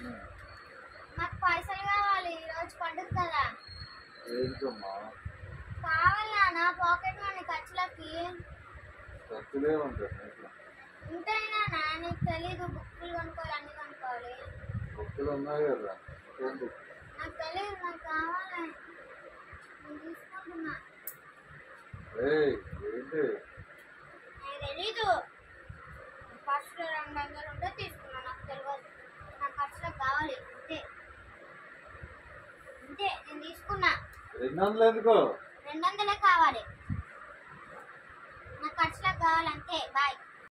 నాకు పైసలు కావాలి ఈరోజు పండుగ కదా ఏంటమ్మా కావాలా నా పాకెట్ మనీ ఖర్చులకి ఖర్చులే ఉంటాయి నీకు ఉంటేనా నా నీకు తెలీదు బుక్కులు కొనుక్కోవాలి అన్ని కొనుక్కోవాలి భక్తులు ఉన్నాయి కదా ఏంటి నాకు తెలియదు నాకు కావాలి నేను తీసుకుంటున్నా ఏయ్ ఏంటి నాకు తెలీదు ఫస్ట్ రెండు వందలు ఉంటే తీసుకున్నా నాకు తెలియదు నాకు ఖర్చులకు కావాలి అంతే అంతే నేను తీసుకున్నా రెండు వందలు ఎందుకో రెండు వందలే కావాలి నాకు ఖర్చులకు కావాలి అంతే బాయ్